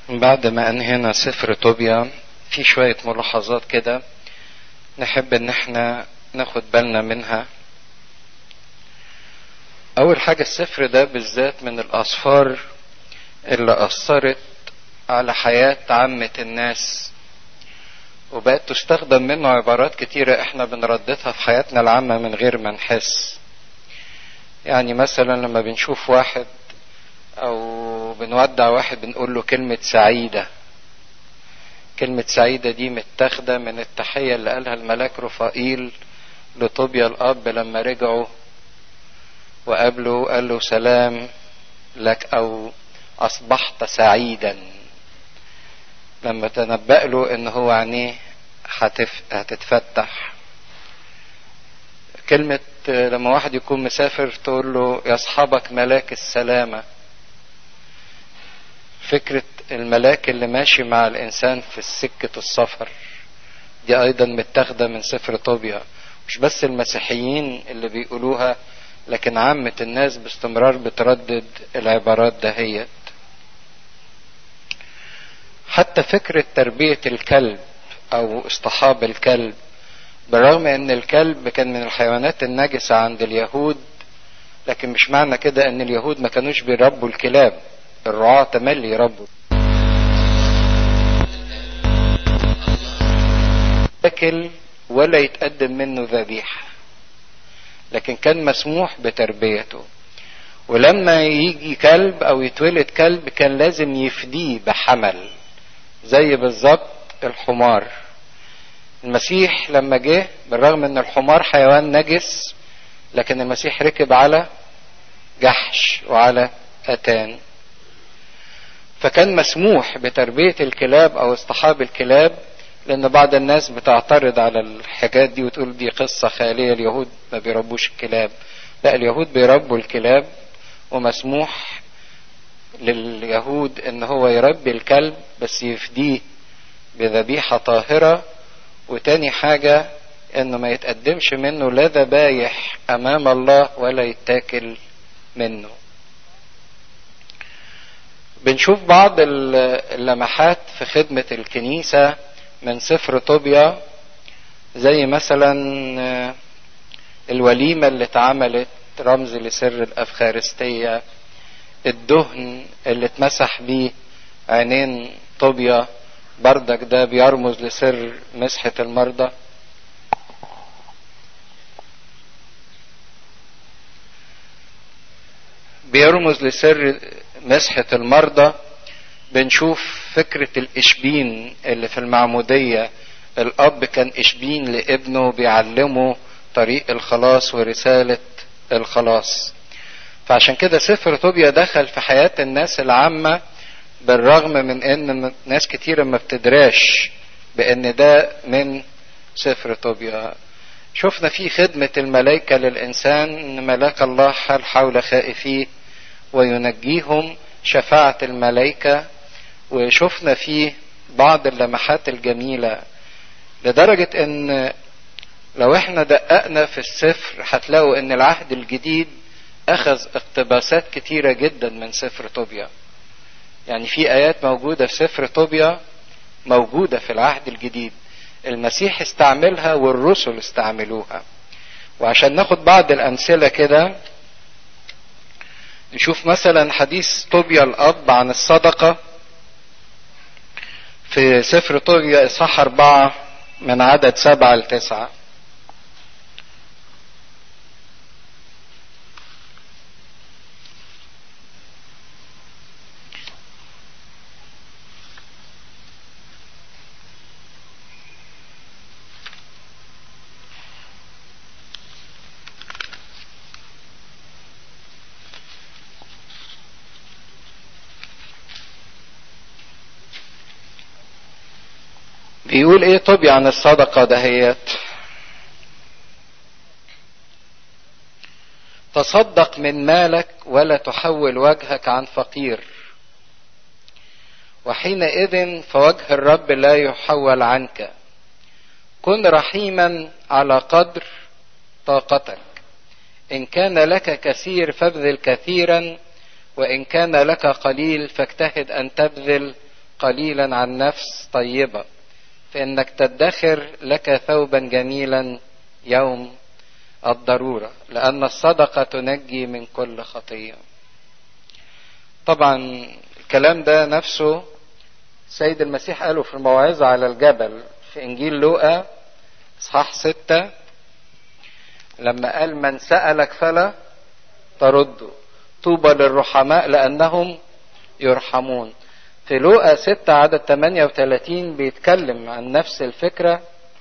بعد ما انهينا سفر طوبيا في شوية ملاحظات كده نحب ان احنا ناخد بالنا منها اول حاجة السفر ده بالذات من الاسفار اللي اثرت على حياة عامة الناس وبقت تستخدم منه عبارات كتيرة احنا بنرددها في حياتنا العامة من غير ما نحس يعني مثلا لما بنشوف واحد او بنودع واحد بنقول له كلمة سعيدة كلمة سعيدة دي متاخدة من التحية اللي قالها الملاك رفائيل لطوبيا الأب لما رجعوا وقابله قال له سلام لك أو أصبحت سعيدا لما تنبأ له إن هو عينيه هتف... هتتفتح كلمة لما واحد يكون مسافر تقول له يصحبك ملاك السلامة فكرة الملاك اللي ماشي مع الإنسان في سكة السفر دي أيضا متاخدة من سفر طوبيا مش بس المسيحيين اللي بيقولوها لكن عامة الناس باستمرار بتردد العبارات دهيت حتى فكرة تربية الكلب أو اصطحاب الكلب بالرغم ان الكلب كان من الحيوانات النجسة عند اليهود لكن مش معنى كده ان اليهود ما كانوش بيربوا الكلاب الرعاة تملي يربوا ياكل ولا يتقدم منه ذبيحة لكن كان مسموح بتربيته ولما يجي كلب او يتولد كلب كان لازم يفديه بحمل زي بالظبط الحمار المسيح لما جه بالرغم ان الحمار حيوان نجس لكن المسيح ركب على جحش وعلى اتان فكان مسموح بتربية الكلاب او اصطحاب الكلاب لان بعض الناس بتعترض على الحاجات دي وتقول دي قصة خيالية اليهود ما بيربوش الكلاب لا اليهود بيربوا الكلاب ومسموح لليهود ان هو يربي الكلب بس يفديه بذبيحة طاهرة وتاني حاجة انه ما يتقدمش منه لا ذبايح امام الله ولا يتاكل منه بنشوف بعض اللمحات في خدمة الكنيسة من سفر طوبيا زي مثلا الوليمة اللي اتعملت رمز لسر الأفخارستية الدهن اللي اتمسح بيه عينين طوبيا بردك ده بيرمز لسر مسحة المرضى بيرمز لسر مسحة المرضى بنشوف فكرة الإشبين اللي في المعمودية الأب كان إشبين لابنه بيعلمه طريق الخلاص ورسالة الخلاص فعشان كده سفر طوبيا دخل في حياة الناس العامة بالرغم من ان ناس كتيرة ما بتدراش بان ده من سفر طوبيا شفنا في خدمة الملائكة للإنسان إن ملاك الله حال حول خائفيه وينجيهم شفاعة الملائكة وشفنا فيه بعض اللمحات الجميلة لدرجة ان لو احنا دققنا في السفر هتلاقوا ان العهد الجديد اخذ اقتباسات كتيرة جدا من سفر طوبيا يعني في ايات موجودة في سفر طوبيا موجودة في العهد الجديد المسيح استعملها والرسل استعملوها وعشان ناخد بعض الامثلة كده نشوف مثلا حديث طوبيا الاب عن الصدقة في سفر طوبيا اصحاح اربعة من عدد سبعة لتسعة بيقول ايه طبي عن الصدقة دهيت تصدق من مالك ولا تحول وجهك عن فقير وحينئذ فوجه الرب لا يحول عنك كن رحيما على قدر طاقتك ان كان لك كثير فابذل كثيرا وان كان لك قليل فاجتهد ان تبذل قليلا عن نفس طيبة فإنك تدخر لك ثوبا جميلا يوم الضرورة لأن الصدقة تنجي من كل خطية طبعا الكلام ده نفسه سيد المسيح قاله في الموعظة على الجبل في إنجيل لوقا إصحاح ستة لما قال من سألك فلا ترده طوبى للرحماء لأنهم يرحمون في لوقا ستة عدد 38 بيتكلم عن نفس الفكرة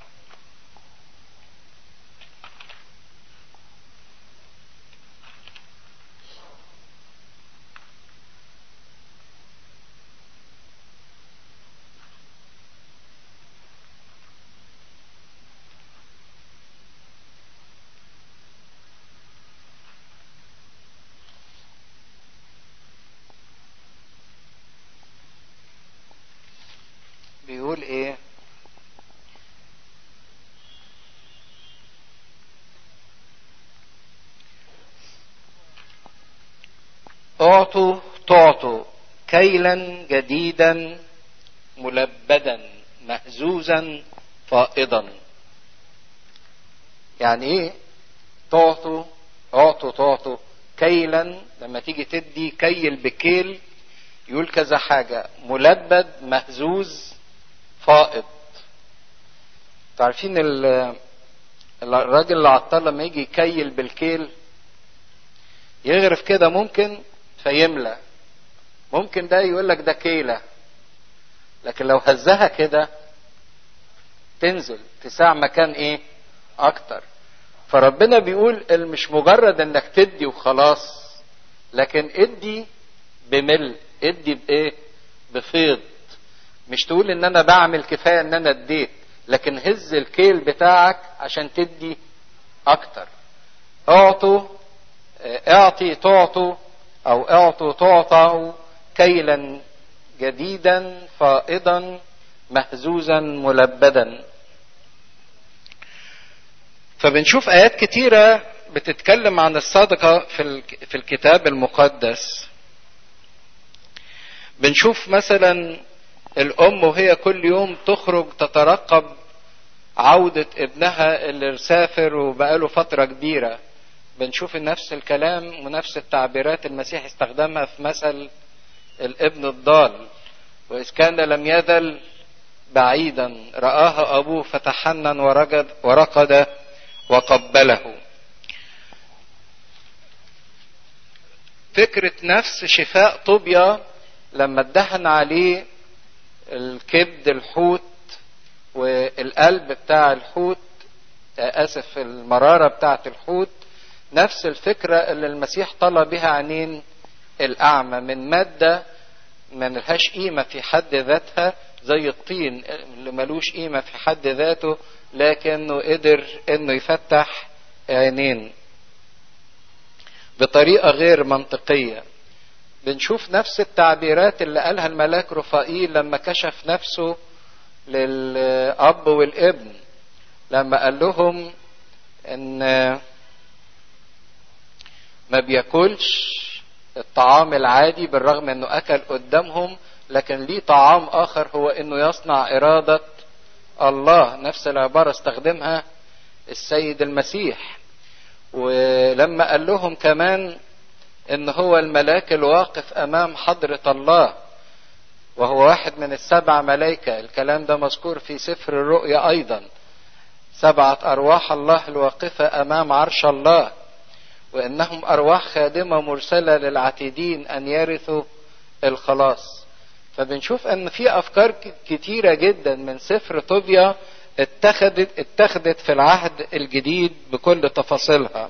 بيقول ايه اعطوا تعطوا كيلا جديدا ملبدا مهزوزا فائضا يعني ايه تعطوا اعطوا تعطوا كيلا لما تيجي تدي كيل بكيل يقول كذا حاجة ملبد مهزوز فائض تعرفين الراجل اللي عطال لما يجي يكيل بالكيل يغرف كده ممكن فيملى ممكن ده يقول لك ده كيلة لكن لو هزها كده تنزل تساع مكان ايه اكتر فربنا بيقول مش مجرد انك تدي وخلاص لكن ادي بملء ادي بايه بفيض مش تقول ان انا بعمل كفايه ان انا اديت لكن هز الكيل بتاعك عشان تدي اكتر اعطوا اعطي تعطوا او اعطوا تعطوا كيلا جديدا فائضا مهزوزا ملبدا فبنشوف ايات كتيره بتتكلم عن الصدقه في في الكتاب المقدس بنشوف مثلا الام وهي كل يوم تخرج تترقب عودة ابنها اللي سافر وبقاله فترة كبيرة بنشوف نفس الكلام ونفس التعبيرات المسيح استخدمها في مثل الابن الضال وإذ كان لم يزل بعيدا رآه أبوه فتحنن ورقد, ورقد وقبله فكرة نفس شفاء طوبيا لما ادهن عليه الكبد الحوت والقلب بتاع الحوت اسف المرارة بتاعة الحوت نفس الفكرة اللي المسيح طلب بها عينين الأعمى من مادة ما لهاش قيمة في حد ذاتها زي الطين اللي ملوش قيمة في حد ذاته لكنه قدر انه يفتح عينين بطريقة غير منطقية بنشوف نفس التعبيرات اللي قالها الملاك رفائيل لما كشف نفسه للأب والابن لما قال لهم ان ما بياكلش الطعام العادي بالرغم انه اكل قدامهم لكن ليه طعام اخر هو انه يصنع ارادة الله نفس العبارة استخدمها السيد المسيح ولما قال لهم كمان ان هو الملاك الواقف امام حضرة الله وهو واحد من السبع ملائكة الكلام ده مذكور في سفر الرؤيا ايضا سبعة ارواح الله الواقفة امام عرش الله وانهم ارواح خادمة مرسلة للعتيدين ان يرثوا الخلاص فبنشوف ان في افكار كتيرة جدا من سفر طوبيا اتخذت اتخذت في العهد الجديد بكل تفاصيلها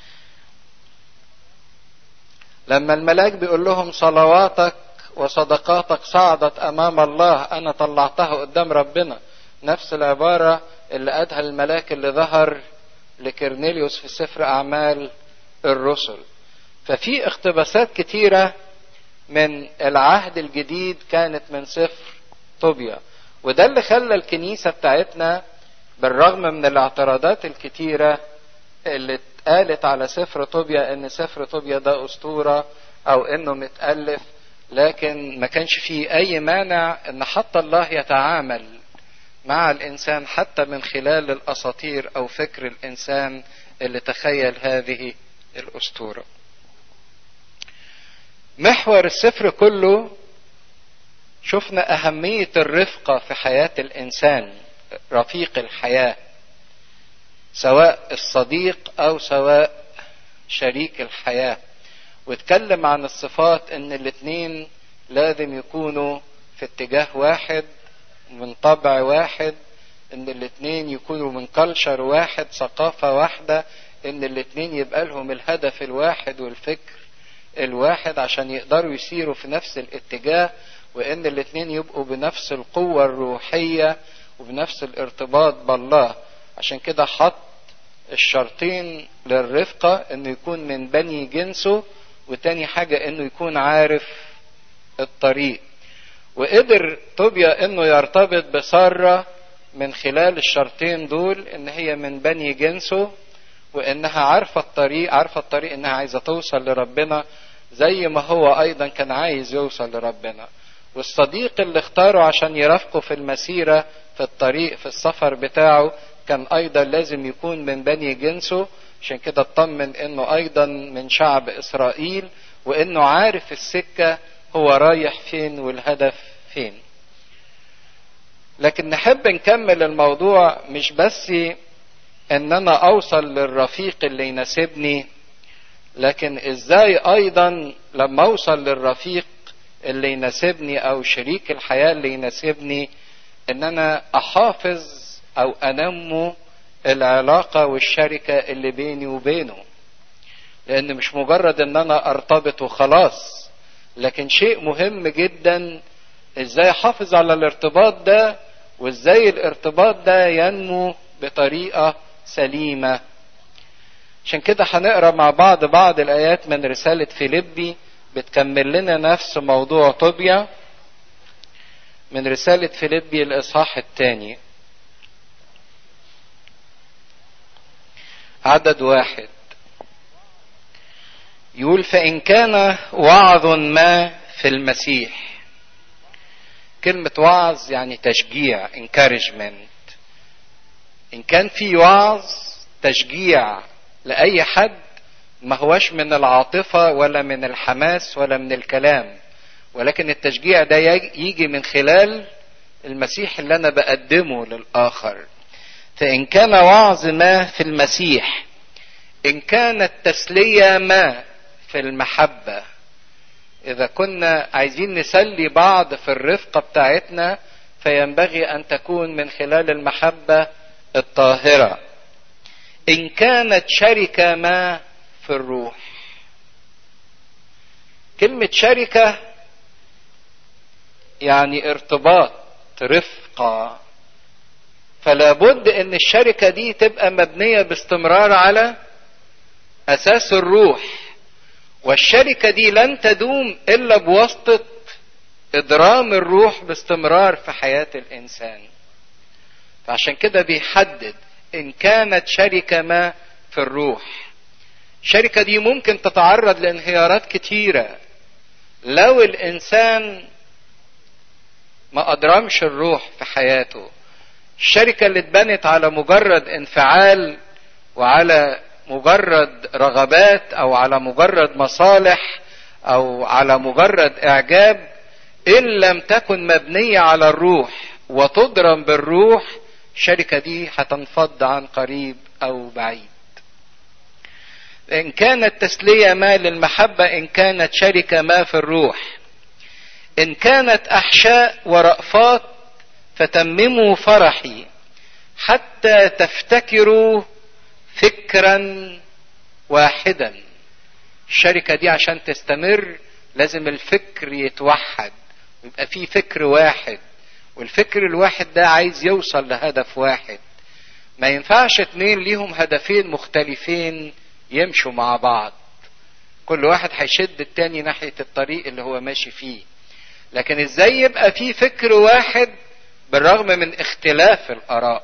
لما الملاك بيقول لهم صلواتك وصدقاتك صعدت امام الله انا طلعتها قدام ربنا نفس العبارة اللي قالها الملاك اللي ظهر لكرنيليوس في سفر اعمال الرسل ففي اقتباسات كتيرة من العهد الجديد كانت من سفر طوبيا وده اللي خلى الكنيسة بتاعتنا بالرغم من الاعتراضات الكتيرة اللي اتقالت على سفر طوبيا ان سفر طوبيا ده اسطورة او انه متألف لكن ما كانش فيه اي مانع ان حتى الله يتعامل مع الانسان حتى من خلال الاساطير او فكر الانسان اللي تخيل هذه الاسطوره محور السفر كله شفنا اهميه الرفقه في حياه الانسان رفيق الحياه سواء الصديق او سواء شريك الحياه واتكلم عن الصفات ان الاتنين لازم يكونوا في اتجاه واحد من طبع واحد ان الاتنين يكونوا من كلشر واحد ثقافة واحدة ان الاتنين يبقى لهم الهدف الواحد والفكر الواحد عشان يقدروا يسيروا في نفس الاتجاه وان الاتنين يبقوا بنفس القوة الروحية وبنفس الارتباط بالله عشان كده حط الشرطين للرفقة انه يكون من بني جنسه وتاني حاجة انه يكون عارف الطريق وقدر طوبيا انه يرتبط بسارة من خلال الشرطين دول ان هي من بني جنسه وانها عارفة الطريق عارفة الطريق انها عايزة توصل لربنا زي ما هو ايضا كان عايز يوصل لربنا والصديق اللي اختاره عشان يرافقه في المسيرة في الطريق في السفر بتاعه كان ايضا لازم يكون من بني جنسه عشان كده اطمن انه ايضا من شعب اسرائيل وانه عارف السكة هو رايح فين والهدف فين لكن نحب نكمل الموضوع مش بس ان انا اوصل للرفيق اللي يناسبني لكن ازاي ايضا لما اوصل للرفيق اللي يناسبني او شريك الحياة اللي يناسبني ان انا احافظ او انمو العلاقة والشركة اللي بيني وبينه لان مش مجرد ان انا ارتبط وخلاص لكن شيء مهم جدا ازاي احافظ على الارتباط ده وازاي الارتباط ده ينمو بطريقة سليمة عشان كده هنقرا مع بعض بعض الايات من رسالة فيليبي بتكمل لنا نفس موضوع طوبيا من رسالة فيليبي الاصحاح الثاني عدد واحد يقول فإن كان وعظ ما في المسيح كلمة وعظ يعني تشجيع encouragement إن كان في وعظ تشجيع لأي حد ما هوش من العاطفة ولا من الحماس ولا من الكلام ولكن التشجيع ده يجي من خلال المسيح اللي أنا بقدمه للآخر فإن كان وعظ ما في المسيح إن كانت تسلية ما في المحبة إذا كنا عايزين نسلي بعض في الرفقة بتاعتنا فينبغي أن تكون من خلال المحبة الطاهرة إن كانت شركة ما في الروح كلمة شركة يعني ارتباط رفقة فلا بد ان الشركة دي تبقى مبنية باستمرار على اساس الروح والشركة دي لن تدوم الا بواسطة ادرام الروح باستمرار في حياة الانسان فعشان كده بيحدد ان كانت شركة ما في الروح الشركة دي ممكن تتعرض لانهيارات كتيرة لو الانسان ما ادرمش الروح في حياته الشركة اللي اتبنت على مجرد انفعال وعلى مجرد رغبات او على مجرد مصالح او على مجرد اعجاب ان لم تكن مبنية على الروح وتضرم بالروح الشركة دي هتنفض عن قريب او بعيد ان كانت تسلية ما للمحبة ان كانت شركة ما في الروح ان كانت احشاء ورأفات فتمموا فرحي حتى تفتكروا فكرا واحدا الشركة دي عشان تستمر لازم الفكر يتوحد ويبقى في فكر واحد والفكر الواحد ده عايز يوصل لهدف واحد ما ينفعش اتنين ليهم هدفين مختلفين يمشوا مع بعض كل واحد هيشد التاني ناحية الطريق اللي هو ماشي فيه لكن ازاي يبقى في فكر واحد بالرغم من اختلاف الاراء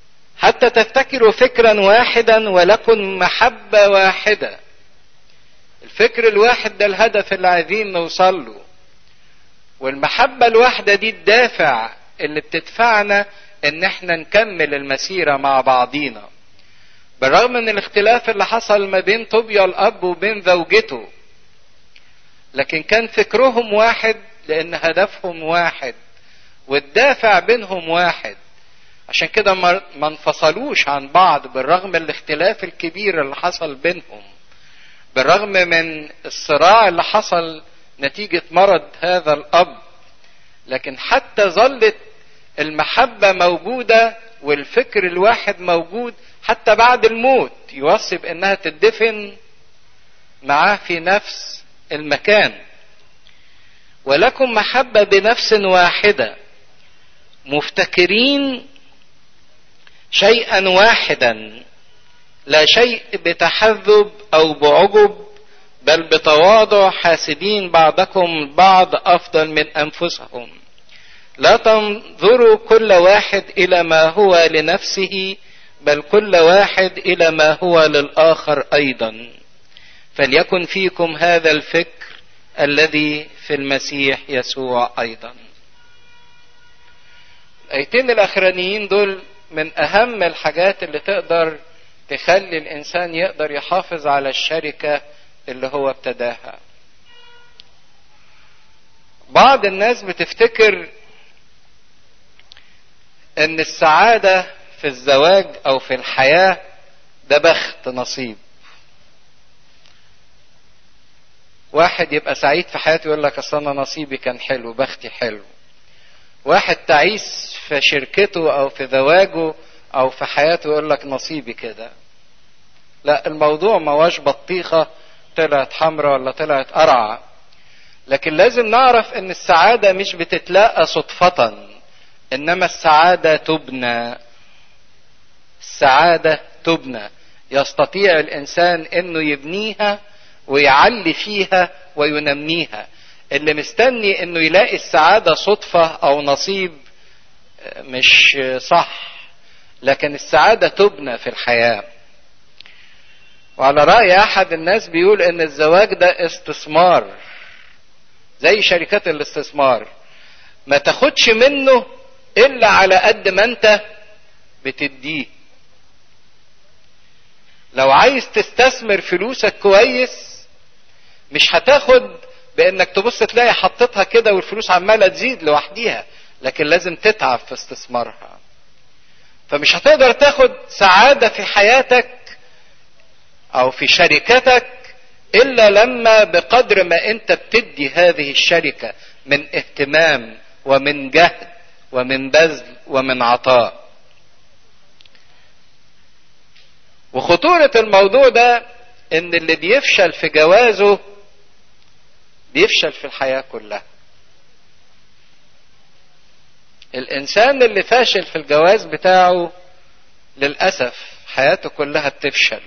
حتى تفتكروا فكرا واحدا ولكن محبه واحده الفكر الواحد ده الهدف اللي عايزين نوصل له والمحبة الواحدة دي الدافع اللي بتدفعنا ان احنا نكمل المسيرة مع بعضينا بالرغم من الاختلاف اللي حصل ما بين طوبيا الاب وبين زوجته لكن كان فكرهم واحد لان هدفهم واحد والدافع بينهم واحد عشان كده ما انفصلوش عن بعض بالرغم من الاختلاف الكبير اللي حصل بينهم بالرغم من الصراع اللي حصل نتيجة مرض هذا الأب لكن حتى ظلت المحبة موجودة والفكر الواحد موجود حتى بعد الموت يوصي بأنها تدفن معاه في نفس المكان ولكم محبة بنفس واحدة مفتكرين شيئا واحدا لا شيء بتحذب او بعجب بل بتواضع حاسبين بعضكم البعض افضل من انفسهم لا تنظروا كل واحد الى ما هو لنفسه بل كل واحد الى ما هو للاخر ايضا فليكن فيكم هذا الفكر الذي في المسيح يسوع ايضا الايتين الاخرانيين دول من اهم الحاجات اللي تقدر تخلي الانسان يقدر يحافظ على الشركه اللي هو ابتداها بعض الناس بتفتكر ان السعاده في الزواج او في الحياه ده بخت نصيب واحد يبقى سعيد في حياته يقول لك اصل انا نصيبي كان حلو بختي حلو واحد تعيس في شركته او في زواجه او في حياته يقول لك نصيبي كده لا الموضوع ما هوش بطيخة طلعت حمراء ولا طلعت قرعة لكن لازم نعرف ان السعادة مش بتتلاقى صدفة انما السعادة تبنى السعادة تبنى يستطيع الانسان انه يبنيها ويعلي فيها وينميها اللي مستني انه يلاقي السعادة صدفة او نصيب مش صح لكن السعادة تبنى في الحياة وعلى رأي أحد الناس بيقول إن الزواج ده استثمار زي شركات الاستثمار ما تاخدش منه إلا على قد ما أنت بتديه لو عايز تستثمر فلوسك كويس مش هتاخد بانك تبص تلاقي حطيتها كده والفلوس عماله تزيد لوحديها لكن لازم تتعب في استثمارها فمش هتقدر تاخد سعاده في حياتك او في شركتك الا لما بقدر ما انت بتدي هذه الشركه من اهتمام ومن جهد ومن بذل ومن عطاء وخطوره الموضوع ده ان اللي بيفشل في جوازه بيفشل في الحياه كلها الانسان اللي فاشل في الجواز بتاعه للاسف حياته كلها بتفشل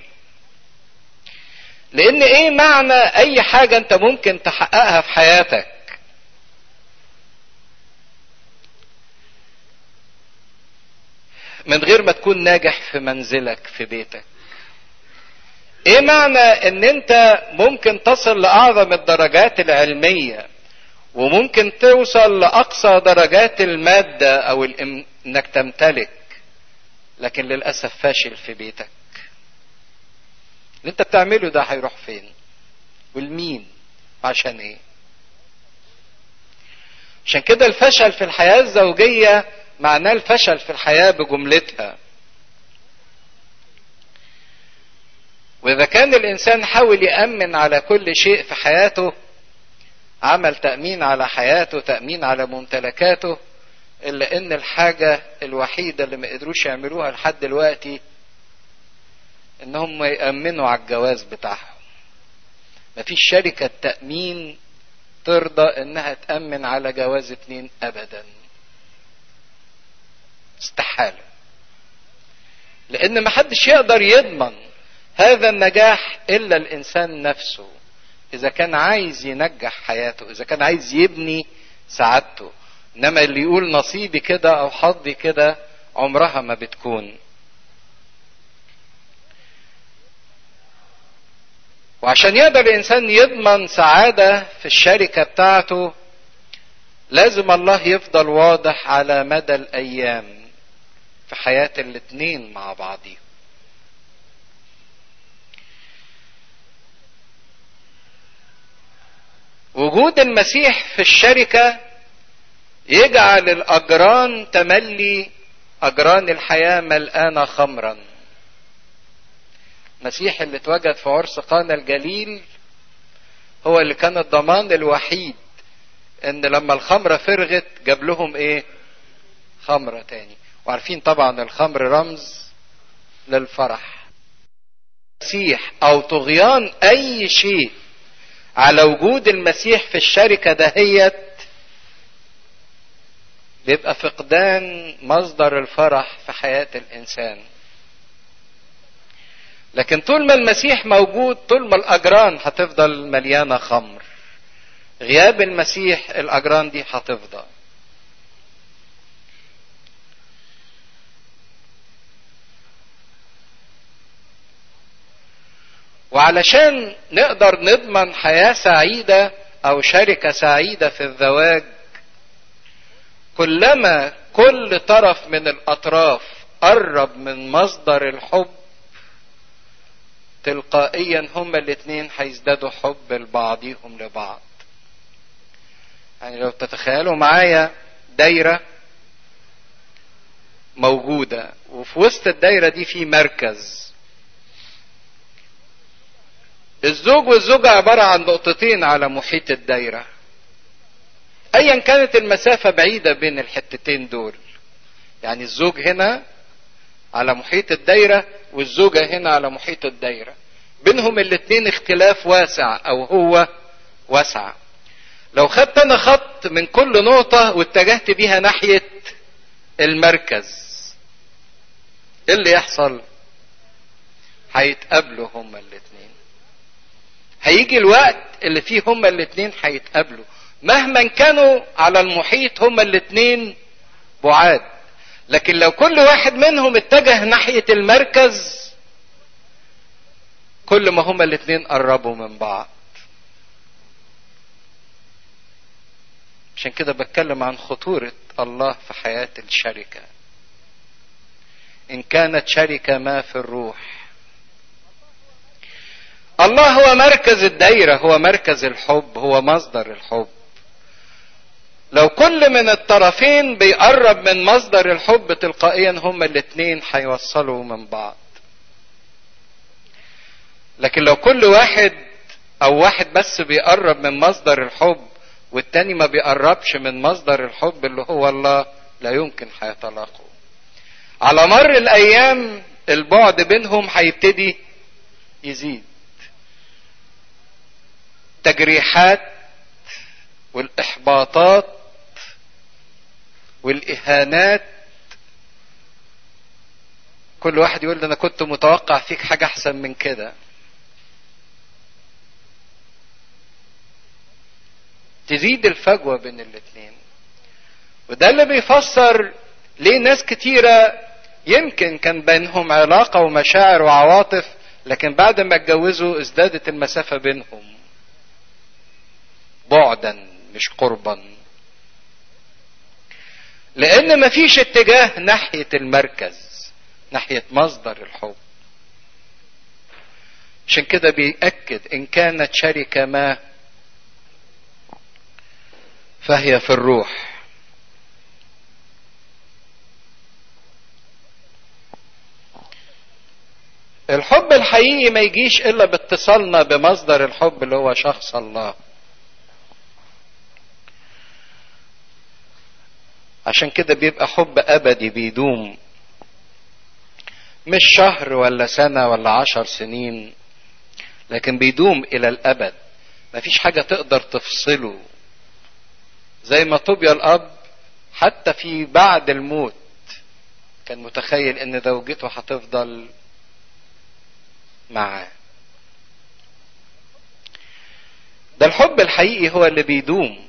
لان ايه معنى اي حاجه انت ممكن تحققها في حياتك من غير ما تكون ناجح في منزلك في بيتك ايه معنى ان انت ممكن تصل لاعظم الدرجات العلميه وممكن توصل لاقصى درجات الماده او الام... انك تمتلك لكن للاسف فاشل في بيتك اللي انت بتعمله ده هيروح فين والمين عشان ايه عشان كده الفشل في الحياه الزوجيه معناه الفشل في الحياه بجملتها واذا كان الانسان حاول يامن على كل شيء في حياته عمل تامين على حياته تامين على ممتلكاته الا ان الحاجه الوحيده اللي ما قدروش يعملوها لحد دلوقتي ان هم يامنوا على الجواز بتاعهم مفيش شركه تامين ترضى انها تامن على جواز اتنين ابدا استحاله لان محدش يقدر يضمن هذا النجاح الا الانسان نفسه اذا كان عايز ينجح حياته اذا كان عايز يبني سعادته انما اللي يقول نصيبي كده او حظي كده عمرها ما بتكون وعشان يقدر الانسان يضمن سعاده في الشركه بتاعته لازم الله يفضل واضح على مدى الايام في حياه الاتنين مع بعضهم وجود المسيح في الشركه يجعل الاجران تملي اجران الحياه ملقانه خمرا المسيح اللي اتوجد في عرس قانا الجليل هو اللي كان الضمان الوحيد ان لما الخمره فرغت جاب لهم ايه خمره تاني وعارفين طبعا الخمر رمز للفرح المسيح او طغيان اي شيء على وجود المسيح في الشركه دهيت بيبقى فقدان مصدر الفرح في حياه الانسان لكن طول ما المسيح موجود طول ما الاجران هتفضل مليانه خمر غياب المسيح الاجران دي هتفضل وعلشان نقدر نضمن حياه سعيده او شركه سعيده في الزواج كلما كل طرف من الاطراف قرب من مصدر الحب تلقائيا هما الاثنين هيزدادوا حب لبعضيهم لبعض يعني لو تتخيلوا معايا دايرة موجودة وفي وسط الدايرة دي في مركز الزوج والزوجة عبارة عن نقطتين على محيط الدايرة ايا كانت المسافة بعيدة بين الحتتين دول يعني الزوج هنا على محيط الدايرة والزوجة هنا على محيط الدايرة بينهم الاتنين اختلاف واسع او هو واسع لو خدت انا خط من كل نقطة واتجهت بيها ناحية المركز ايه اللي يحصل هيتقابلوا هما الاتنين هيجي الوقت اللي فيه هما الاتنين هيتقابلوا مهما كانوا على المحيط هما الاتنين بعاد لكن لو كل واحد منهم اتجه ناحية المركز كل ما هما الاتنين قربوا من بعض عشان كده بتكلم عن خطورة الله في حياة الشركة إن كانت شركة ما في الروح الله هو مركز الدايرة هو مركز الحب هو مصدر الحب لو كل من الطرفين بيقرب من مصدر الحب تلقائيا هما الاتنين هيوصلوا من بعض لكن لو كل واحد او واحد بس بيقرب من مصدر الحب والتاني ما بيقربش من مصدر الحب اللي هو الله لا يمكن هيتلاقوا على مر الايام البعد بينهم هيبتدي يزيد تجريحات والاحباطات والاهانات كل واحد يقول انا كنت متوقع فيك حاجه احسن من كده تزيد الفجوه بين الاثنين وده اللي بيفسر ليه ناس كتيره يمكن كان بينهم علاقه ومشاعر وعواطف لكن بعد ما اتجوزوا ازدادت المسافه بينهم بعدا مش قربا لان مفيش اتجاه ناحيه المركز ناحيه مصدر الحب عشان كده بيأكد ان كانت شركه ما فهي في الروح الحب الحقيقي ما يجيش الا باتصالنا بمصدر الحب اللي هو شخص الله عشان كده بيبقى حب ابدي بيدوم مش شهر ولا سنة ولا عشر سنين لكن بيدوم الى الابد مفيش حاجة تقدر تفصله زي ما طوبيا الاب حتى في بعد الموت كان متخيل ان زوجته هتفضل معاه ده الحب الحقيقي هو اللي بيدوم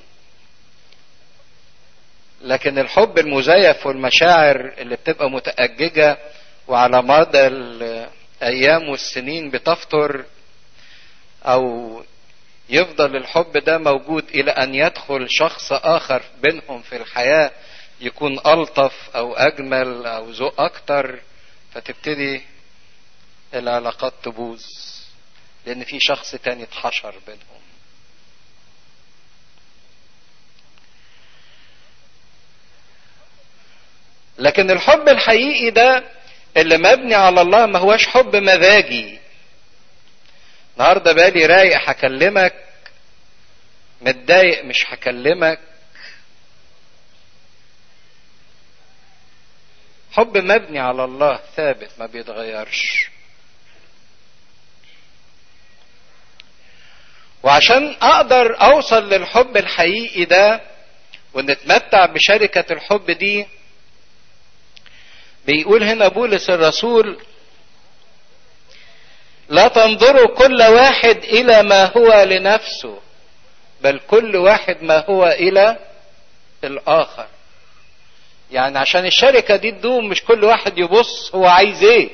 لكن الحب المزيف والمشاعر اللي بتبقى متأججة وعلى مدى الأيام والسنين بتفتر او يفضل الحب ده موجود الى ان يدخل شخص اخر بينهم في الحياة يكون الطف او اجمل او ذوق اكتر فتبتدي العلاقات تبوظ لان في شخص تاني اتحشر بينهم لكن الحب الحقيقي ده اللي مبني على الله ما هوش حب مزاجي النهارده بالي رايق هكلمك متضايق مش هكلمك حب مبني على الله ثابت ما بيتغيرش وعشان اقدر اوصل للحب الحقيقي ده ونتمتع بشركة الحب دي بيقول هنا بولس الرسول لا تنظروا كل واحد الى ما هو لنفسه بل كل واحد ما هو الى الاخر يعني عشان الشركة دي تدوم مش كل واحد يبص هو عايز ايه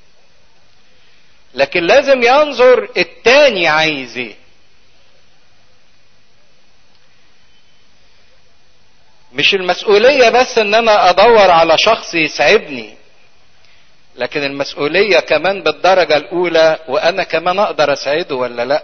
لكن لازم ينظر التاني عايز ايه مش المسؤولية بس ان انا ادور على شخص يسعدني لكن المسؤولية كمان بالدرجة الاولى وانا كمان اقدر اسعده ولا لا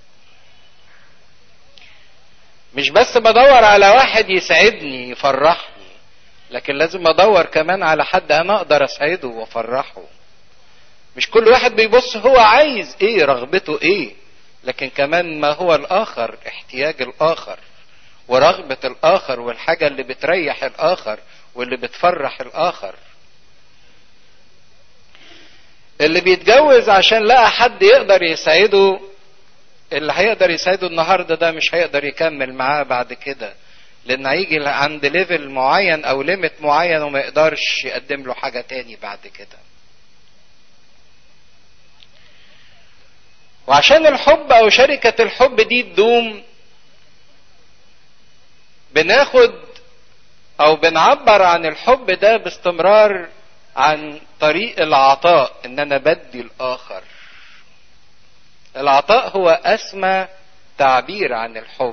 مش بس بدور على واحد يسعدني يفرحني لكن لازم ادور كمان على حد انا اقدر اسعده وافرحه مش كل واحد بيبص هو عايز ايه رغبته ايه لكن كمان ما هو الاخر احتياج الاخر ورغبة الاخر والحاجة اللي بتريح الاخر واللي بتفرح الاخر اللي بيتجوز عشان لقى حد يقدر يسعده اللي هيقدر يسعده النهارده ده مش هيقدر يكمل معاه بعد كده لان هيجي عند ليفل معين او ليميت معين وما يقدرش يقدم له حاجه تاني بعد كده وعشان الحب او شركه الحب دي تدوم بناخد او بنعبر عن الحب ده باستمرار عن طريق العطاء ان انا بدي الاخر العطاء هو اسمى تعبير عن الحب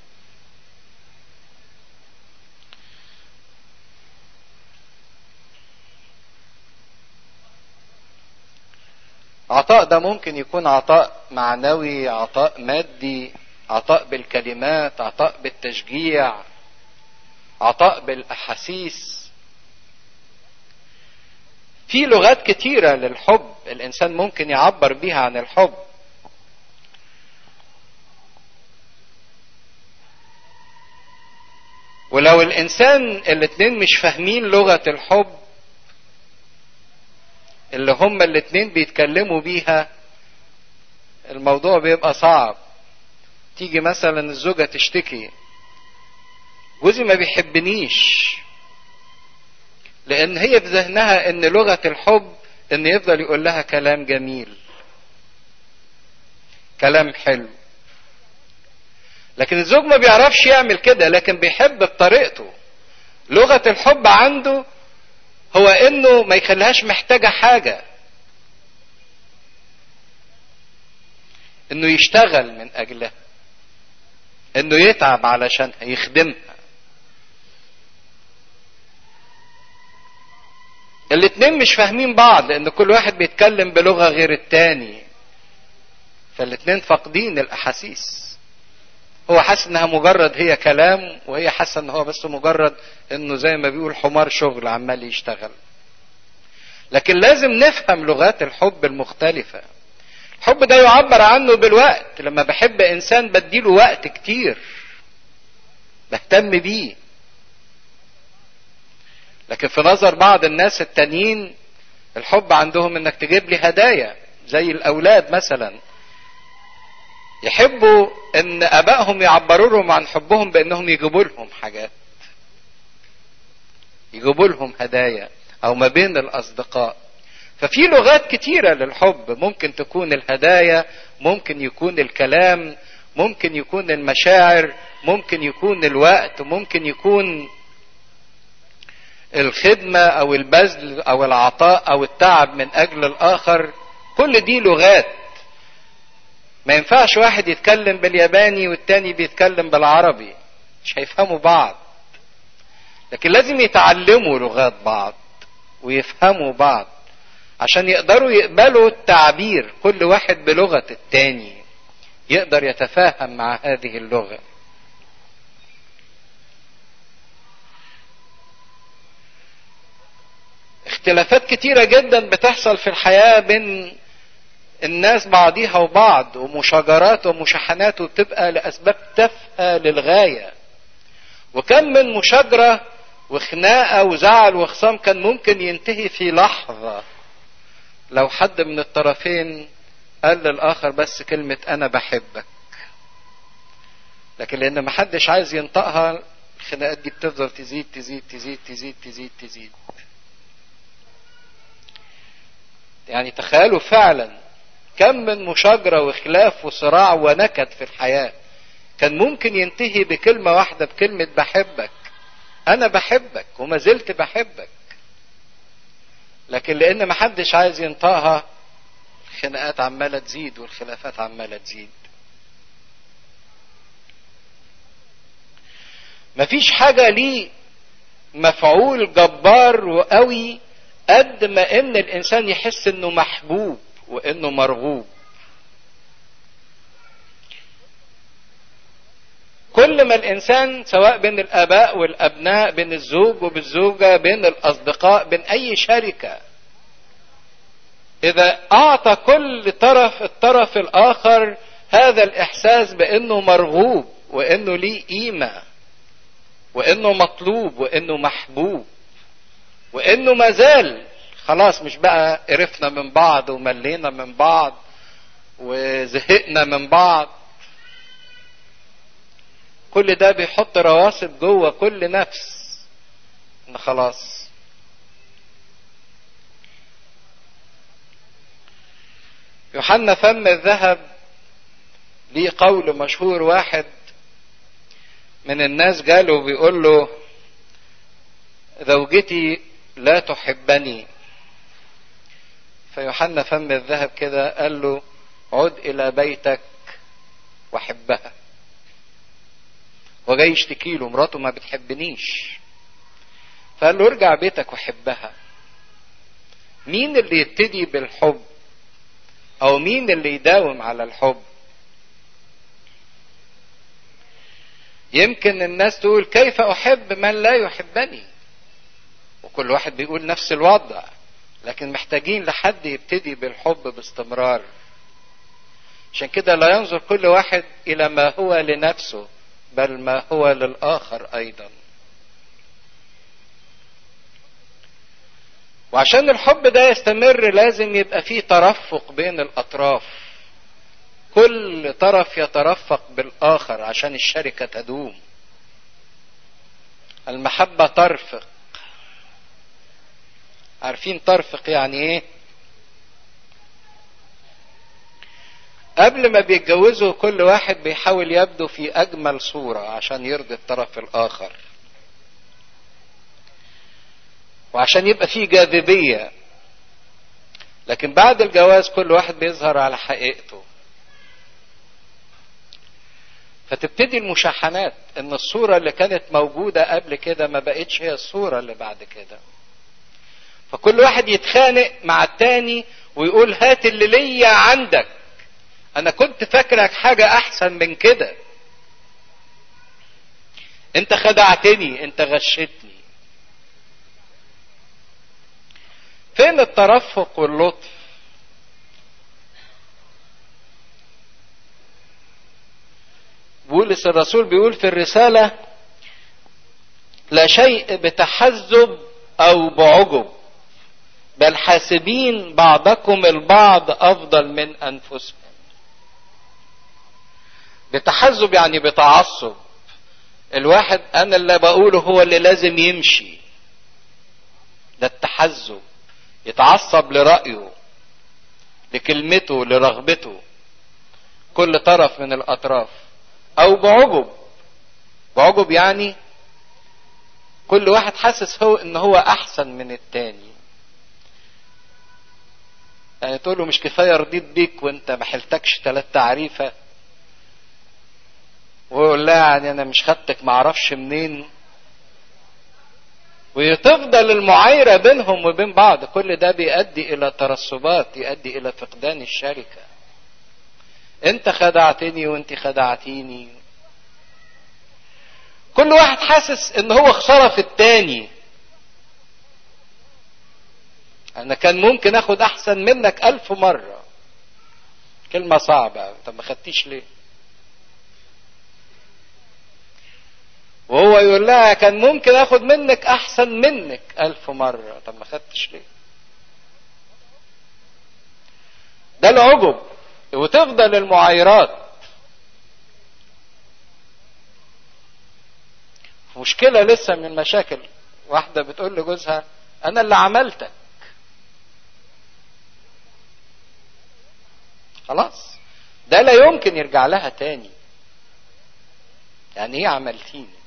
عطاء ده ممكن يكون عطاء معنوي عطاء مادي عطاء بالكلمات عطاء بالتشجيع عطاء بالاحاسيس في لغات كتيرة للحب الإنسان ممكن يعبر بيها عن الحب ولو الإنسان الاتنين مش فاهمين لغة الحب اللي هما الاتنين بيتكلموا بيها الموضوع بيبقى صعب تيجي مثلا الزوجة تشتكي جوزي ما بيحبنيش لان هي في ذهنها ان لغة الحب ان يفضل يقول لها كلام جميل كلام حلو لكن الزوج ما بيعرفش يعمل كده لكن بيحب بطريقته لغة الحب عنده هو انه ما يخليهاش محتاجة حاجة انه يشتغل من اجلها انه يتعب علشانها يخدمها الاتنين مش فاهمين بعض لان كل واحد بيتكلم بلغة غير التاني فالاتنين فاقدين الاحاسيس هو حاسس انها مجرد هي كلام وهي حاسه ان هو بس مجرد انه زي ما بيقول حمار شغل عمال يشتغل لكن لازم نفهم لغات الحب المختلفة الحب ده يعبر عنه بالوقت لما بحب انسان بديله وقت كتير بهتم بيه لكن في نظر بعض الناس التانيين الحب عندهم انك تجيب لي هدايا زي الاولاد مثلا يحبوا ان ابائهم يعبروا لهم عن حبهم بانهم يجيبوا لهم حاجات يجيبوا لهم هدايا او ما بين الاصدقاء ففي لغات كتيرة للحب ممكن تكون الهدايا ممكن يكون الكلام ممكن يكون المشاعر ممكن يكون الوقت ممكن يكون الخدمة او البذل او العطاء او التعب من اجل الاخر كل دي لغات ما ينفعش واحد يتكلم بالياباني والتاني بيتكلم بالعربي مش هيفهموا بعض لكن لازم يتعلموا لغات بعض ويفهموا بعض عشان يقدروا يقبلوا التعبير كل واحد بلغة التاني يقدر يتفاهم مع هذه اللغة اختلافات كتيرة جدا بتحصل في الحياة بين الناس بعضيها وبعض ومشاجرات ومشاحنات وبتبقى لأسباب تافهة للغاية وكم من مشاجرة وخناقة وزعل وخصام كان ممكن ينتهي في لحظة لو حد من الطرفين قال للآخر بس كلمة أنا بحبك لكن لأن محدش عايز ينطقها الخناقات دي بتفضل تزيد تزيد تزيد تزيد تزيد تزيد يعني تخيلوا فعلا كم من مشاجرة وخلاف وصراع ونكد في الحياة كان ممكن ينتهي بكلمة واحدة بكلمة بحبك أنا بحبك وما زلت بحبك لكن لأن محدش عايز ينطقها الخناقات عمالة تزيد والخلافات عمالة تزيد مفيش حاجة ليه مفعول جبار وقوي قد ما ان الانسان يحس انه محبوب وانه مرغوب كل ما الانسان سواء بين الاباء والابناء بين الزوج وبالزوجه بين الاصدقاء بين اي شركه اذا اعطى كل طرف الطرف الاخر هذا الاحساس بانه مرغوب وانه ليه قيمه وانه مطلوب وانه محبوب وانه مازال خلاص مش بقى قرفنا من بعض وملينا من بعض وزهقنا من بعض كل ده بيحط رواسب جوه كل نفس ان خلاص يوحنا فم الذهب ليه قول مشهور واحد من الناس جاله بيقول له زوجتي لا تحبني فيوحنا فم الذهب كده قال له عد الى بيتك وحبها وجاي يشتكي له مراته ما بتحبنيش فقال له ارجع بيتك وحبها مين اللي يبتدي بالحب او مين اللي يداوم على الحب يمكن الناس تقول كيف احب من لا يحبني وكل واحد بيقول نفس الوضع لكن محتاجين لحد يبتدي بالحب باستمرار عشان كده لا ينظر كل واحد الى ما هو لنفسه بل ما هو للاخر ايضا وعشان الحب ده يستمر لازم يبقى فيه ترفق بين الاطراف كل طرف يترفق بالاخر عشان الشركه تدوم المحبه ترفق عارفين ترفق يعني ايه قبل ما بيتجوزوا كل واحد بيحاول يبدو في اجمل صورة عشان يرضي الطرف الاخر وعشان يبقى فيه جاذبية لكن بعد الجواز كل واحد بيظهر على حقيقته فتبتدي المشاحنات ان الصورة اللي كانت موجودة قبل كده ما بقتش هي الصورة اللي بعد كده فكل واحد يتخانق مع التاني ويقول هات اللي ليا عندك انا كنت فاكرك حاجة احسن من كده انت خدعتني انت غشتني فين الترفق واللطف بولس الرسول بيقول في الرسالة لا شيء بتحزب او بعجب بل حاسبين بعضكم البعض افضل من انفسهم بتحزب يعني بتعصب الواحد انا اللي بقوله هو اللي لازم يمشي ده التحزب يتعصب لرأيه لكلمته لرغبته كل طرف من الاطراف او بعجب بعجب يعني كل واحد حاسس هو ان هو احسن من التاني يعني تقول له مش كفايه رضيت بيك وانت ما حلتكش ثلاث تعريفه ويقول لها يعني انا مش خدتك معرفش منين وتفضل المعايرة بينهم وبين بعض كل ده بيؤدي إلى ترسبات يؤدي إلى فقدان الشركة أنت خدعتني وأنت خدعتيني كل واحد حاسس إن هو خسارة في التاني أنا كان ممكن أخد أحسن منك ألف مرة كلمة صعبة طب ما خدتيش ليه وهو يقول لها كان ممكن اخد منك احسن منك الف مرة طب ما خدتش ليه ده العجب وتفضل المعايرات مشكلة لسه من المشاكل واحدة بتقول لجوزها انا اللي عملتك خلاص ده لا يمكن يرجع لها تاني يعني ايه عملتيني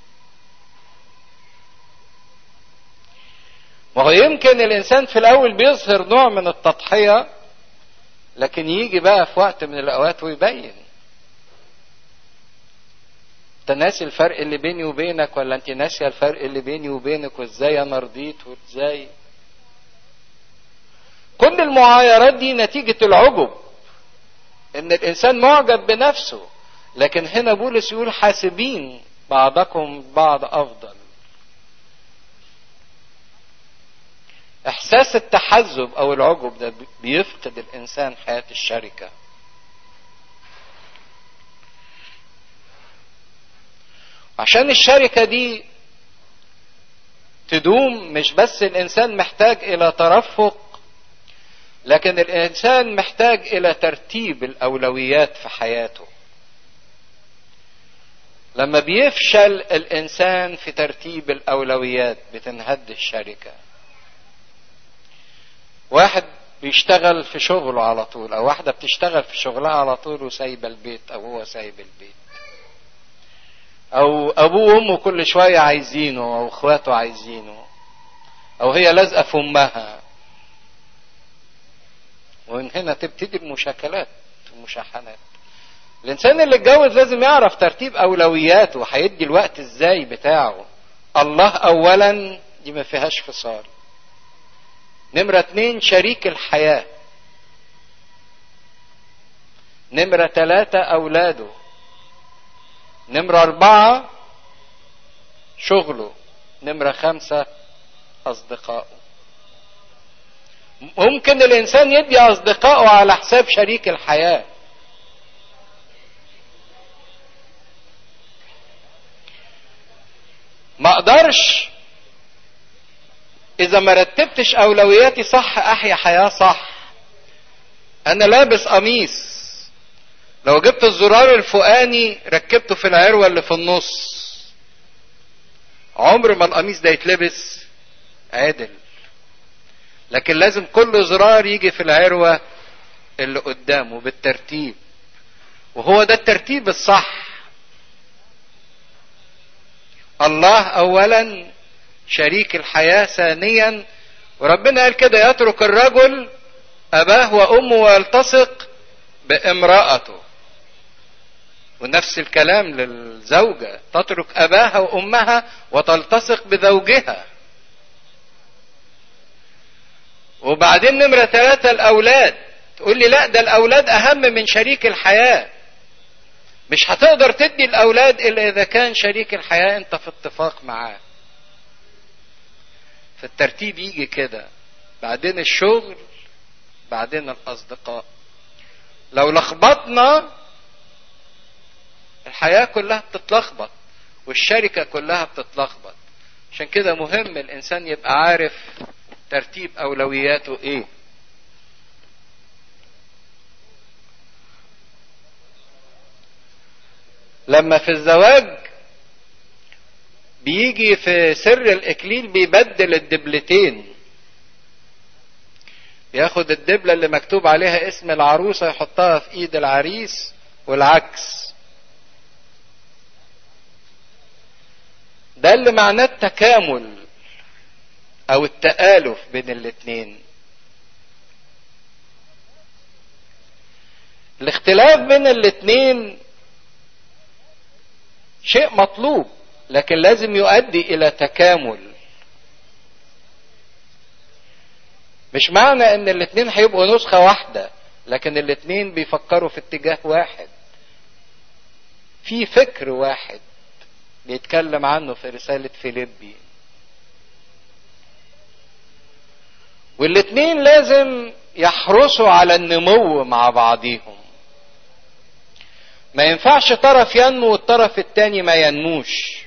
ما هو يمكن الانسان في الاول بيظهر نوع من التضحية لكن يجي بقى في وقت من الاوقات ويبين انت ناسي الفرق اللي بيني وبينك ولا انت ناسيه الفرق اللي بيني وبينك وازاي انا رضيت وازاي كل المعايرات دي نتيجة العجب ان الانسان معجب بنفسه لكن هنا بولس يقول حاسبين بعضكم بعض افضل احساس التحزب او العجب ده بيفقد الانسان حياة الشركة عشان الشركة دي تدوم مش بس الانسان محتاج الى ترفق لكن الانسان محتاج الى ترتيب الاولويات في حياته لما بيفشل الانسان في ترتيب الاولويات بتنهد الشركه واحد بيشتغل في شغله على طول او واحده بتشتغل في شغلها على طول وسايبه البيت او هو سايب البيت او ابوه وامه كل شويه عايزينه او اخواته عايزينه او هي لازقه في امها ومن هنا تبتدي المشاكلات المشاحنات الانسان اللي اتجوز لازم يعرف ترتيب اولوياته هيدي الوقت ازاي بتاعه الله اولا دي ما فيهاش فصال نمرة اتنين شريك الحياة نمرة تلاتة أولاده نمرة أربعة شغله نمرة خمسة أصدقائه ممكن الإنسان يدي أصدقائه على حساب شريك الحياة ما أقدرش اذا ما رتبتش اولوياتي صح احيا حياة صح انا لابس قميص لو جبت الزرار الفوقاني ركبته في العروة اللي في النص عمر ما القميص ده يتلبس عادل لكن لازم كل زرار يجي في العروة اللي قدامه بالترتيب وهو ده الترتيب الصح الله اولا شريك الحياة ثانيا وربنا قال كده يترك الرجل أباه وأمه ويلتصق بامرأته ونفس الكلام للزوجة تترك أباها وأمها وتلتصق بزوجها وبعدين نمرة ثلاثة الأولاد تقول لي لا ده الأولاد أهم من شريك الحياة مش هتقدر تدي الأولاد إلا إذا كان شريك الحياة أنت في اتفاق معاه فالترتيب يجي كده بعدين الشغل بعدين الأصدقاء لو لخبطنا الحياة كلها بتتلخبط والشركة كلها بتتلخبط عشان كده مهم الإنسان يبقى عارف ترتيب أولوياته إيه لما في الزواج بيجي في سر الإكليل بيبدل الدبلتين ياخد الدبلة اللي مكتوب عليها اسم العروسة يحطها في ايد العريس والعكس ده اللي معناه التكامل او التآلف بين الاتنين الاختلاف بين الاتنين شيء مطلوب لكن لازم يؤدي الى تكامل مش معنى ان الاتنين هيبقوا نسخة واحدة لكن الاتنين بيفكروا في اتجاه واحد في فكر واحد بيتكلم عنه في رسالة فيليبي والاتنين لازم يحرصوا على النمو مع بعضيهم ما ينفعش طرف ينمو والطرف التاني ما ينموش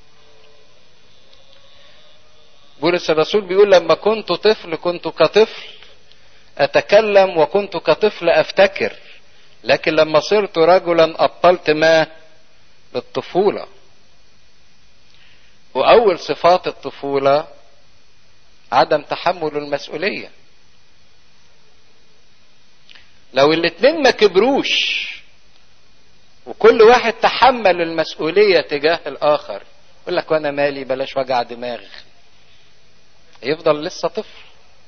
بولس الرسول بيقول لما كنت طفل كنت كطفل اتكلم وكنت كطفل افتكر لكن لما صرت رجلا ابطلت ما بالطفولة واول صفات الطفولة عدم تحمل المسؤولية لو الاتنين ما كبروش وكل واحد تحمل المسؤولية تجاه الآخر يقول لك وأنا مالي بلاش وجع دماغ يفضل لسه طفل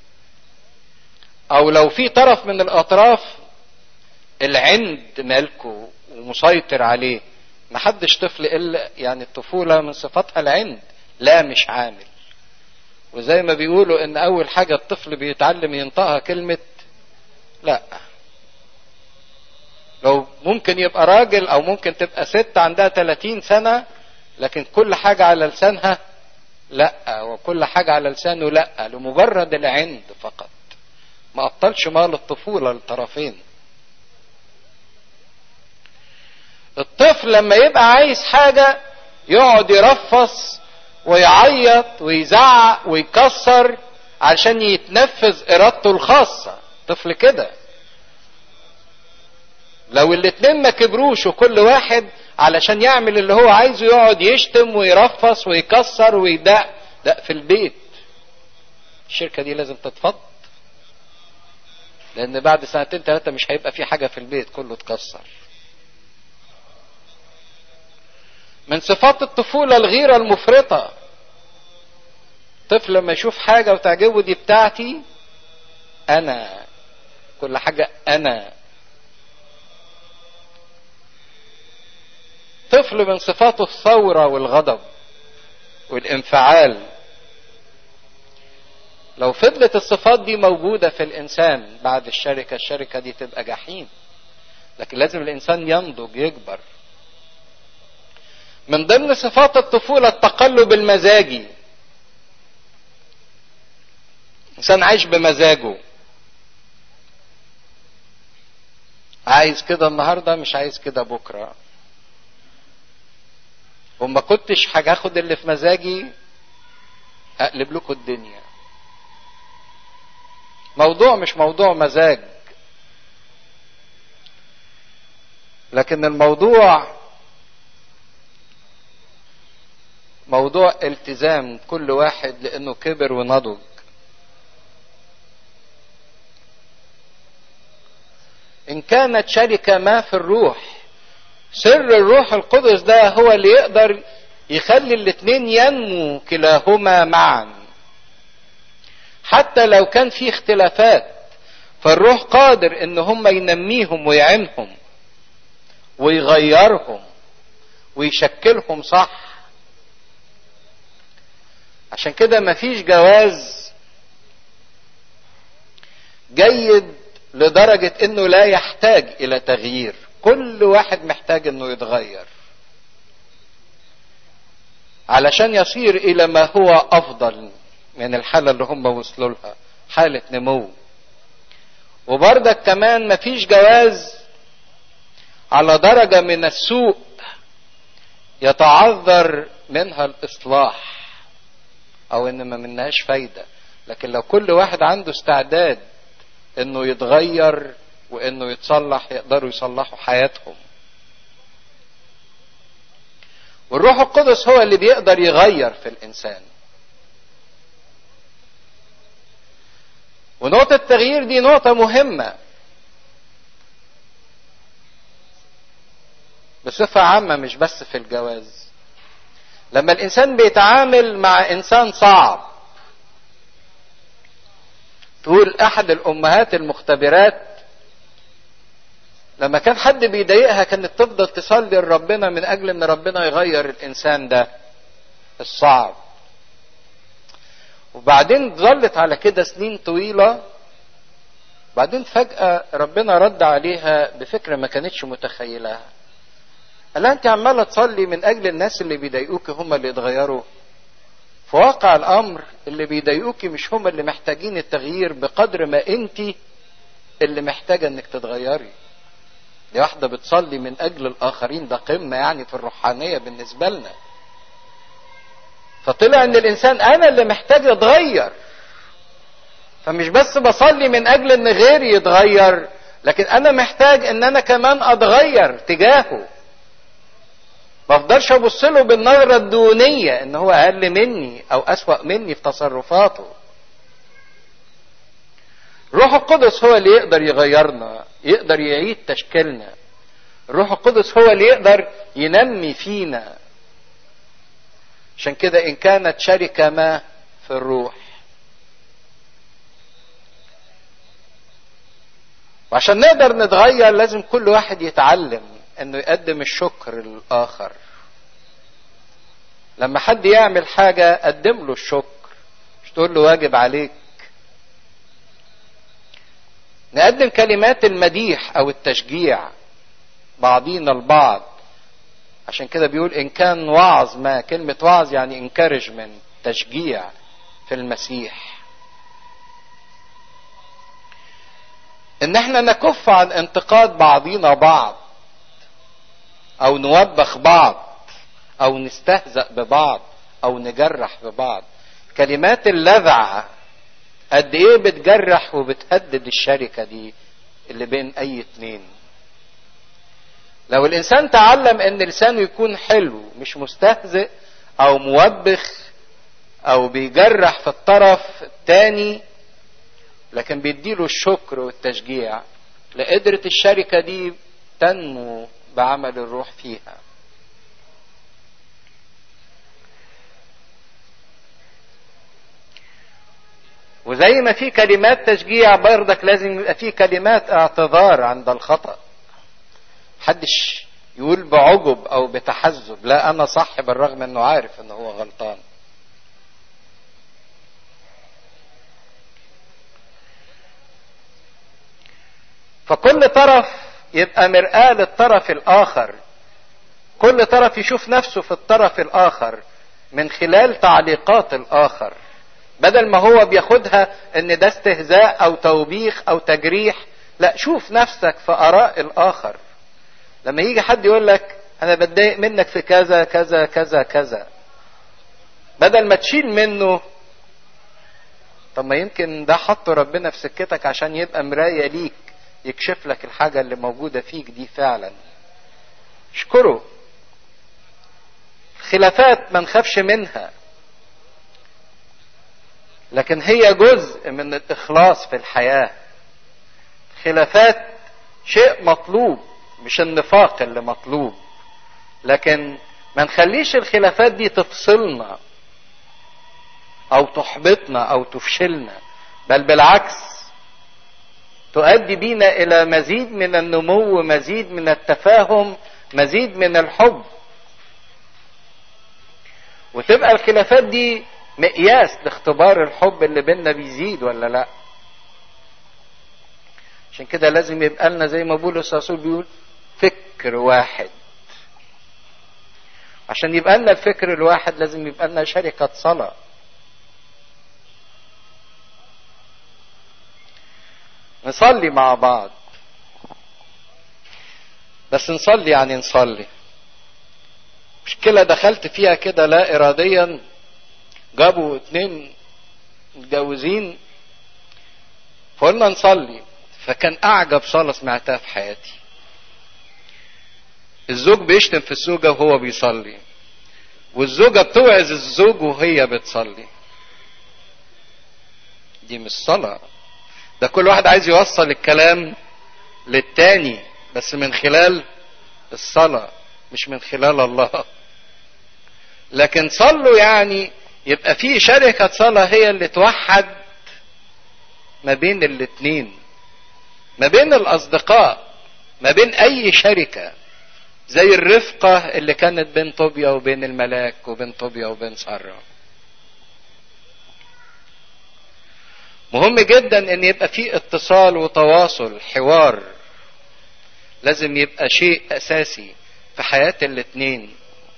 أو لو في طرف من الأطراف العند مالكه ومسيطر عليه محدش طفل إلا يعني الطفولة من صفاتها العند لا مش عامل وزي ما بيقولوا ان اول حاجة الطفل بيتعلم ينطقها كلمة لا لو ممكن يبقى راجل او ممكن تبقى ست عندها 30 سنة لكن كل حاجة على لسانها لا وكل حاجة على لسانه لا لمجرد العند فقط ما ابطلش مال الطفولة للطرفين الطفل لما يبقى عايز حاجة يقعد يرفص ويعيط ويزعق ويكسر عشان يتنفذ ارادته الخاصة طفل كده لو الاتنين ما كبروش وكل واحد علشان يعمل اللي هو عايزه يقعد يشتم ويرفص ويكسر ويدق لا في البيت الشركة دي لازم تتفض لان بعد سنتين ثلاثة مش هيبقى في حاجة في البيت كله اتكسر من صفات الطفولة الغيرة المفرطة طفل لما يشوف حاجة وتعجبه دي بتاعتي أنا كل حاجة أنا طفل من صفاته الثورة والغضب والانفعال لو فضلت الصفات دي موجودة في الإنسان بعد الشركة الشركة دي تبقى جحيم لكن لازم الإنسان ينضج يكبر من ضمن صفات الطفولة التقلب المزاجي إنسان عايش بمزاجه عايز كده النهاردة مش عايز كده بكرة وما كنتش هاخد اللي في مزاجي اقلب لكم الدنيا موضوع مش موضوع مزاج لكن الموضوع موضوع التزام كل واحد لانه كبر ونضج ان كانت شركة ما في الروح سر الروح القدس ده هو اللي يقدر يخلي الاتنين ينمو كلاهما معا حتى لو كان في اختلافات فالروح قادر ان هم ينميهم ويعينهم ويغيرهم ويشكلهم صح عشان كده مفيش جواز جيد لدرجة انه لا يحتاج الى تغيير كل واحد محتاج انه يتغير علشان يصير الى ما هو افضل من الحالة اللي هم وصلوا لها حالة نمو وبرضك كمان مفيش جواز على درجة من السوء يتعذر منها الاصلاح او ان ما منهاش فايدة لكن لو كل واحد عنده استعداد انه يتغير وانه يتصلح يقدروا يصلحوا حياتهم والروح القدس هو اللي بيقدر يغير في الانسان ونقطة التغيير دي نقطة مهمة بصفة عامة مش بس في الجواز لما الإنسان بيتعامل مع إنسان صعب تقول أحد الأمهات المختبرات لما كان حد بيضايقها كانت تفضل تصلي لربنا من اجل ان ربنا يغير الانسان ده الصعب وبعدين ظلت على كده سنين طويلة بعدين فجأة ربنا رد عليها بفكرة ما كانتش متخيلها قال انت عمالة تصلي من اجل الناس اللي بيضايقوك هم اللي يتغيروا في واقع الامر اللي بيضايقوك مش هم اللي محتاجين التغيير بقدر ما انت اللي محتاجة انك تتغيري دي واحدة بتصلي من اجل الاخرين ده قمة يعني في الروحانية بالنسبة لنا فطلع ان الانسان انا اللي محتاج اتغير فمش بس بصلي من اجل ان غيري يتغير لكن انا محتاج ان انا كمان اتغير تجاهه ما افضلش ابص له بالنظره الدونيه ان هو اقل مني او اسوا مني في تصرفاته الروح القدس هو اللي يقدر يغيرنا يقدر يعيد تشكيلنا الروح القدس هو اللي يقدر ينمي فينا عشان كده ان كانت شركه ما في الروح وعشان نقدر نتغير لازم كل واحد يتعلم انه يقدم الشكر للاخر لما حد يعمل حاجة قدم له الشكر مش تقول له واجب عليك نقدم كلمات المديح او التشجيع بعضينا البعض عشان كده بيقول ان كان وعظ ما كلمة وعظ يعني encouragement تشجيع في المسيح ان احنا نكف عن انتقاد بعضينا بعض او نوبخ بعض او نستهزأ ببعض او نجرح ببعض كلمات اللذعة قد ايه بتجرح وبتهدد الشركة دي اللي بين اي اتنين لو الانسان تعلم ان لسانه يكون حلو مش مستهزئ او موبخ او بيجرح في الطرف التاني لكن بيديله الشكر والتشجيع لقدرة الشركة دي تنمو بعمل الروح فيها وزي ما في كلمات تشجيع برضك لازم يبقى في كلمات اعتذار عند الخطأ محدش يقول بعجب او بتحزب لا انا صح بالرغم انه عارف ان هو غلطان فكل طرف يبقى مرآة للطرف الآخر كل طرف يشوف نفسه في الطرف الآخر من خلال تعليقات الآخر بدل ما هو بياخدها ان ده استهزاء او توبيخ او تجريح لا شوف نفسك في آراء الآخر لما يجي حد يقول لك انا بتضايق منك في كذا كذا كذا كذا بدل ما تشيل منه طب ما يمكن ده حطه ربنا في سكتك عشان يبقى مراية ليك يكشف لك الحاجة اللي موجودة فيك دي فعلا اشكره خلافات ما نخافش منها لكن هي جزء من الإخلاص في الحياة خلافات شيء مطلوب مش النفاق اللي مطلوب لكن ما نخليش الخلافات دي تفصلنا او تحبطنا او تفشلنا بل بالعكس تؤدي بينا الى مزيد من النمو مزيد من التفاهم مزيد من الحب وتبقى الخلافات دي مقياس لاختبار الحب اللي بينا بيزيد ولا لا عشان كده لازم يبقى لنا زي ما بولس الرسول بيقول فكر واحد عشان يبقى لنا الفكر الواحد لازم يبقى لنا شركة صلاة نصلي مع بعض بس نصلي يعني نصلي مشكلة دخلت فيها كده لا إراديا جابوا اتنين متجوزين فقلنا نصلي فكان أعجب صلاة سمعتها في حياتي الزوج بيشتم في الزوجة وهو بيصلي والزوجة بتوعظ الزوج وهي بتصلي دي مش صلاة ده كل واحد عايز يوصل الكلام للتاني بس من خلال الصلاة مش من خلال الله لكن صلوا يعني يبقى في شركة صلاة هي اللي توحد ما بين الاتنين ما بين الأصدقاء ما بين اي شركة زي الرفقة اللي كانت بين طوبيا وبين الملاك وبين طوبيا وبين سارة مهم جدا ان يبقى في اتصال وتواصل حوار لازم يبقى شيء اساسي في حياة الاتنين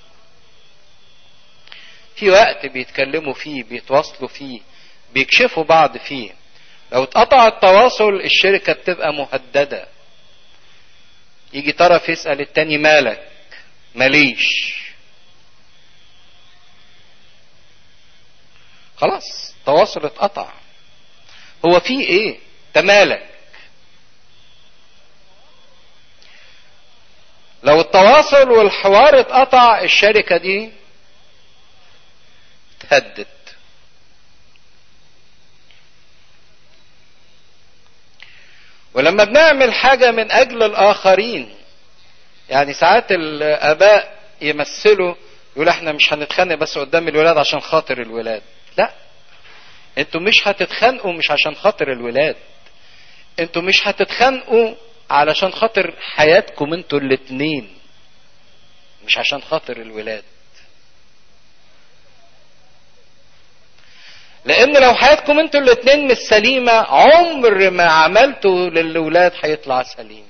في وقت بيتكلموا فيه بيتواصلوا فيه بيكشفوا بعض فيه لو اتقطع التواصل الشركة بتبقى مهددة يجي طرف يسأل التاني مالك ماليش خلاص التواصل اتقطع هو في ايه تمالك لو التواصل والحوار اتقطع الشركة دي تهدد ولما بنعمل حاجة من أجل الآخرين يعني ساعات الآباء يمثلوا يقول احنا مش هنتخانق بس قدام الولاد عشان خاطر الولاد لا انتوا مش هتتخانقوا مش عشان خاطر الولاد انتوا مش هتتخانقوا علشان خاطر حياتكم انتوا الاتنين مش عشان خاطر الولاد لان لو حياتكم انتوا الاتنين مش سليمة عمر ما عملتوا للولاد هيطلع سليم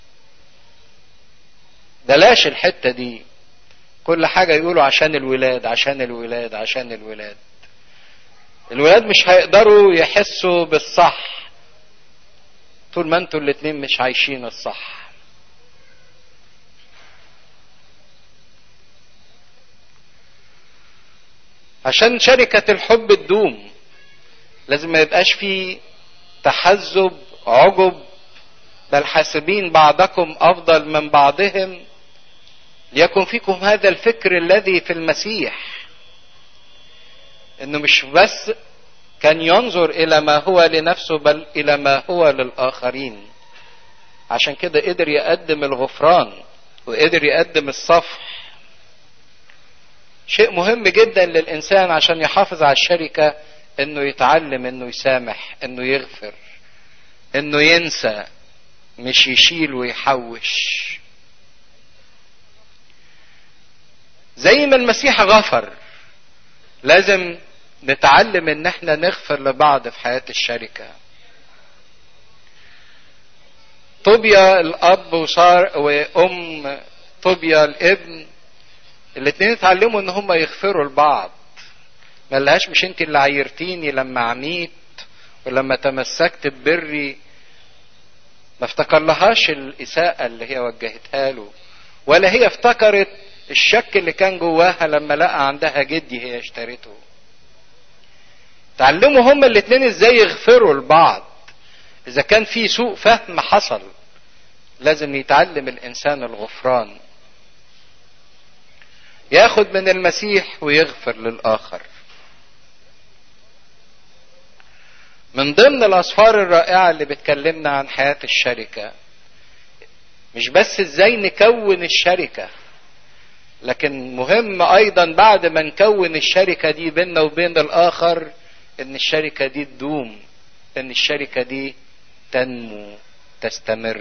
بلاش الحتة دي كل حاجة يقولوا عشان الولاد عشان الولاد عشان الولاد الولاد مش هيقدروا يحسوا بالصح طول ما انتوا الاتنين مش عايشين الصح عشان شركة الحب تدوم لازم ما يبقاش في تحزب عجب بل حاسبين بعضكم افضل من بعضهم ليكن فيكم هذا الفكر الذي في المسيح انه مش بس كان ينظر الى ما هو لنفسه بل الى ما هو للاخرين عشان كده قدر يقدم الغفران وقدر يقدم الصفح شيء مهم جدا للانسان عشان يحافظ على الشركه انه يتعلم انه يسامح انه يغفر انه ينسى مش يشيل ويحوش زي ما المسيح غفر لازم نتعلم ان احنا نغفر لبعض في حياة الشركة طوبيا الاب وصار وام طوبيا الابن الاتنين اتعلموا ان هم يغفروا لبعض ما لهاش مش انت اللي عيرتيني لما عميت ولما تمسكت ببري ما افتكرلهاش الاساءة اللي هي وجهتها له ولا هي افتكرت الشك اللي كان جواها لما لقى عندها جدي هي اشترته تعلموا هما الاتنين ازاي يغفروا لبعض اذا كان في سوء فهم حصل لازم يتعلم الانسان الغفران ياخد من المسيح ويغفر للاخر من ضمن الاسفار الرائعه اللي بتكلمنا عن حياه الشركه مش بس ازاي نكون الشركه لكن مهم ايضا بعد ما نكون الشركه دي بيننا وبين الاخر ان الشركه دي تدوم ان الشركه دي تنمو تستمر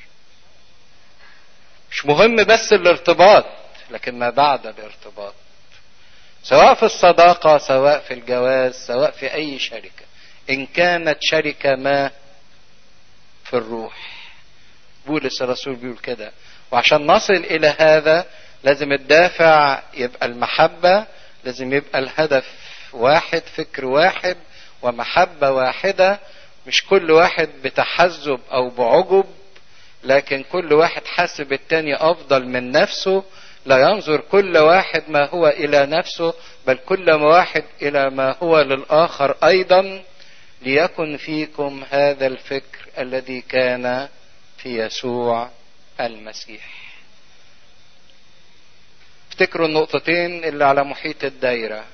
مش مهم بس الارتباط لكن ما بعد الارتباط سواء في الصداقه سواء في الجواز سواء في اي شركه ان كانت شركه ما في الروح بولس الرسول بيقول كده وعشان نصل الى هذا لازم الدافع يبقى المحبه لازم يبقى الهدف واحد فكر واحد ومحبه واحده مش كل واحد بتحزب او بعجب لكن كل واحد حاسب التاني افضل من نفسه لا ينظر كل واحد ما هو الى نفسه بل كل واحد الى ما هو للاخر ايضا ليكن فيكم هذا الفكر الذي كان في يسوع المسيح افتكروا النقطتين اللي على محيط الدايره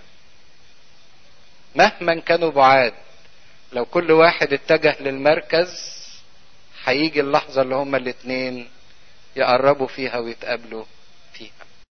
مهما كانوا بعاد لو كل واحد اتجه للمركز هيجي اللحظة اللي هما الاتنين يقربوا فيها ويتقابلوا فيها